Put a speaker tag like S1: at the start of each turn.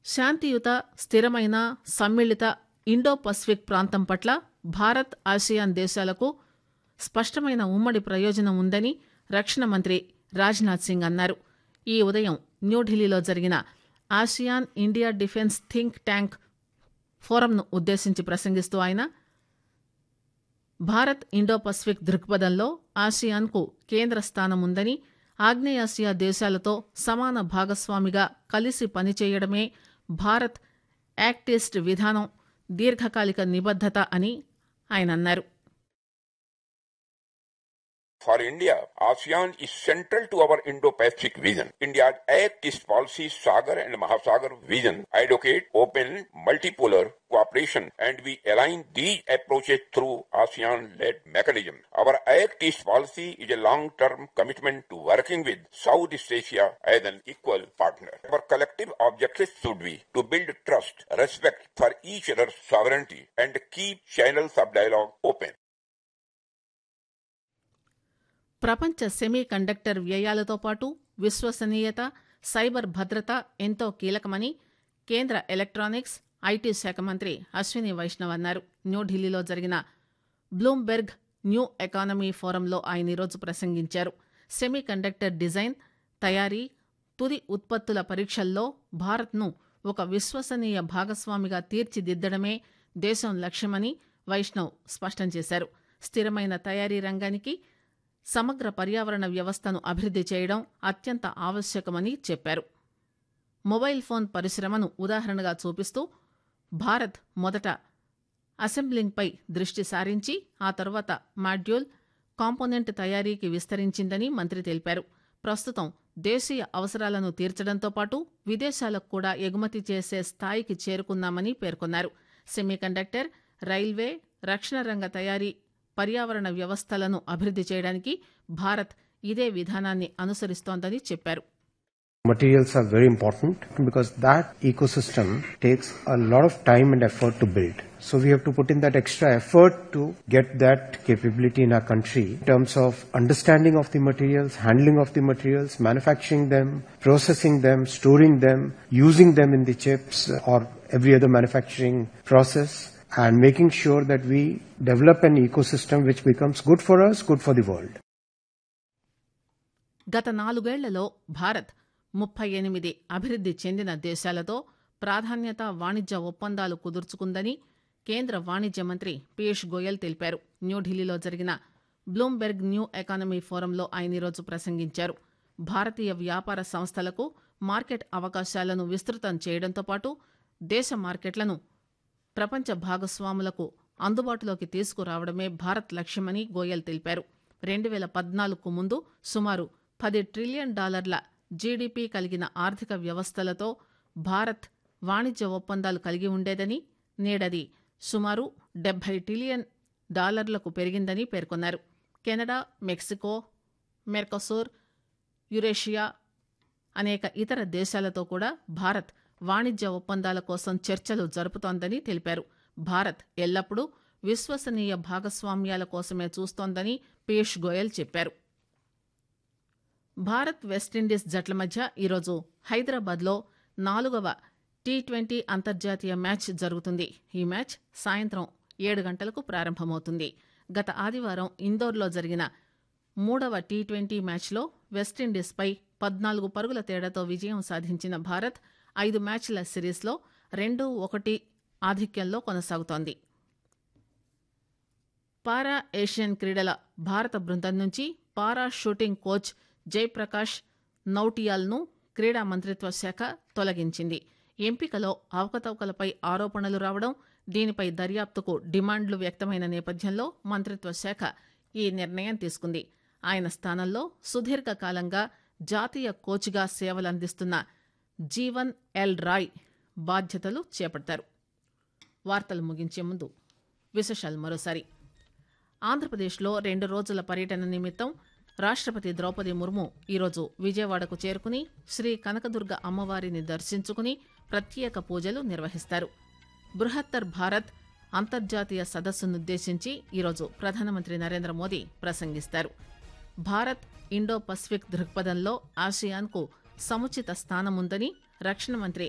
S1: శాంతియుత స్థిరమైన సమ్మిళిత ఇండో పసిఫిక్ ప్రాంతం పట్ల భారత్ ఆసియాన్ దేశాలకు స్పష్టమైన ఉమ్మడి ప్రయోజనం ఉందని రక్షణ మంత్రి రాజ్నాథ్ సింగ్ అన్నారు ఈ ఉదయం న్యూఢిల్లీలో జరిగిన ASEAN India defence think tank ఫోరంను ఉద్దేశించి ప్రసంగిస్తూ ఆయన భారత్ ఇండో పసిఫిక్ దృక్పథంలో ఆసియాన్కు కేంద్ర స్థానం ఉందని ఆగ్నేయాసియా దేశాలతో సమాన భాగస్వామిగా కలిసి పనిచేయడమే భారత్ యాక్ట్ ఈస్ట్ విధానం దీర్ఘకాలిక నిబద్దత అని ఆయన అన్నారు
S2: For India, ASEAN is central to our Indo-Pacific vision. India's Act East policy, Sagar and Mahasagar vision advocate open multipolar cooperation and we align these approaches through ASEAN-led mechanism. Our Act East policy is a long-term commitment to working with Southeast Asia as an equal partner. Our collective objective should be to build trust, respect for each other's sovereignty and keep channels of dialogue open.
S1: ప్రపంచ semiconductor వ్యయాలతో పాటు విశ్వసనీయత cyber భద్రత ఎంతో కీలకమని కేంద్ర electronics IT శాఖ మంత్రి అశ్విని వైష్ణవ్ అన్నారు న్యూఢిల్లీలో జరిగిన బ్లూంబెర్గ్ న్యూ ఎకానమీ ఫోరంలో ఆయన ఈరోజు ప్రసంగించారు సెమీ కండక్టర్ డిజైన్ తయారీ తుది ఉత్పత్తుల పరీక్షల్లో భారత్ను ఒక విశ్వసనీయ భాగస్వామిగా తీర్చిదిద్దడమే దేశం లక్ష్యమని వైష్ణవ్ స్పష్టం చేశారు స్థిరమైన తయారీ రంగానికి సమగ్ర పర్యావరణ వ్యవస్థను అభివృద్ది చేయడం అత్యంత ఆవశ్యకమని చెప్పారు మొబైల్ ఫోన్ పరిశ్రమను ఉదాహరణగా చూపిస్తూ భారత్ మొదట అసెంబ్లింగ్పై దృష్టి సారించి ఆ తర్వాత మాడ్యూల్ కాంపోనెంట్ తయారీకి విస్తరించిందని మంత్రి తెలిపారు ప్రస్తుతం దేశీయ అవసరాలను తీర్చడంతో పాటు విదేశాలకు కూడా ఎగుమతి చేసే స్థాయికి చేరుకున్నామని పేర్కొన్నారు సెమీకండక్టర్ రైల్వే రక్షణ రంగ తయారీ పర్యావరణ వ్యవస్థలను అభివృద్ది చేయడానికి భారత్ ఇదే విధానాన్ని అనుసరిస్తోందని చెప్పారు
S3: Materials are very important because that ecosystem takes a lot of time and effort to build. So we have to put in that extra effort to get that capability in our country in terms of understanding of the materials, handling of the materials, manufacturing them, processing them, storing them, using them in the chips or every other manufacturing process and making sure that we develop an ecosystem which becomes good for us, good for the world.
S1: గత నాలుగేళ్లలో భారత్ ముప్పై ఎనిమిది అభివృద్ది చెందిన దేశాలతో ప్రాధాన్యత వాణిజ్య ఒప్పందాలు కుదుర్చుకుందని కేంద్ర వాణిజ్య మంత్రి పీయూష్ గోయల్ తెలిపారు న్యూఢిల్లీలో జరిగిన బ్లూంబెర్గ్ న్యూ ఎకానమీ ఫోరంలో ఆయన ఈరోజు ప్రసంగించారు భారతీయ వ్యాపార సంస్థలకు మార్కెట్ అవకాశాలను విస్తృతం చేయడంతో పాటు దేశ మార్కెట్లను ప్రపంచ భాగస్వాములకు అందుబాటులోకి తీసుకురావడమే భారత్ లక్ష్యమని గోయల్ తెలిపారు రెండు వేల పద్నాలుగుకు ముందు సుమారు పది ట్రిలియన్ డాలర్ల జీడీపీ కలిగిన ఆర్థిక వ్యవస్థలతో భారత్ వాణిజ్య ఒప్పందాలు కలిగి ఉండేదని నేడది సుమారు డెబ్బై ట్రిలియన్ డాలర్లకు పెరిగిందని పేర్కొన్నారు కెనడా మెక్సికో మెర్కసూర్ యురేషియా అనేక ఇతర దేశాలతో కూడా భారత్ వాణిజ్య ఒప్పందాల కోసం చర్చలు జరుపుతోందని తెలిపారు భారత్ ఎల్లప్పుడూ విశ్వసనీయ భాగస్వామ్యాల కోసమే చూస్తోందని పీయూష్ గోయల్ చెప్పారు భారత్ వెస్టిండీస్ జట్ల మధ్య ఈరోజు హైదరాబాద్లో నాలుగవ టీ ట్వంటీ అంతర్జాతీయ మ్యాచ్ జరుగుతుంది ఈ మ్యాచ్ సాయంత్రం ఏడు గంటలకు ప్రారంభమవుతుంది గత ఆదివారం ఇందోర్లో జరిగిన మూడవ టీ ట్వంటీ మ్యాచ్లో వెస్టిండీస్పై పద్నాలుగు పరుగుల తేడాతో విజయం సాధించిన భారత్ ఐదు మ్యాచ్ల సిరీస్లో రెండు ఒకటి ఆధిక్యంలో కొనసాగుతోంది పారా ఏషియన్ క్రీడల భారత బృందం నుంచి పారా షూటింగ్ కోచ్ జయప్రకాష్ నౌటియాల్ను క్రీడా మంత్రిత్వ శాఖ తొలగించింది ఎంపికలో అవకతవకలపై ఆరోపణలు రావడం దీనిపై దర్యాప్తుకు డిమాండ్లు వ్యక్తమైన నేపథ్యంలో మంత్రిత్వ శాఖ ఈ నిర్ణయం తీసుకుంది ఆయన స్థానంలో సుదీర్ఘకాలంగా జాతీయ కోచ్గా సేవలందిస్తున్న జీవన్ ఎల్ రాయ్ బాధ్యతలు చేపడతారు వార్తలు ముగించే ముందు విశేషాలు మరోసారి ఆంధ్రప్రదేశ్లో రెండు రోజుల పర్యటన నిమిత్తం రాష్ట్రపతి ద్రౌపది ముర్ము ఈరోజు విజయవాడకు చేరుకుని శ్రీ కనకదుర్గ అమ్మవారిని దర్శించుకుని ప్రత్యేక పూజలు నిర్వహిస్తారు బృహత్తర్ భారత్ అంతర్జాతీయ సదస్సునుద్దేశించి ఈరోజు ప్రధానమంత్రి నరేంద్ర మోదీ ప్రసంగిస్తారు భారత్ ఇండో పసిఫిక్ దృక్పథంలో ఆసియాన్కు సముచిత స్థానముందని రక్షణ మంత్రి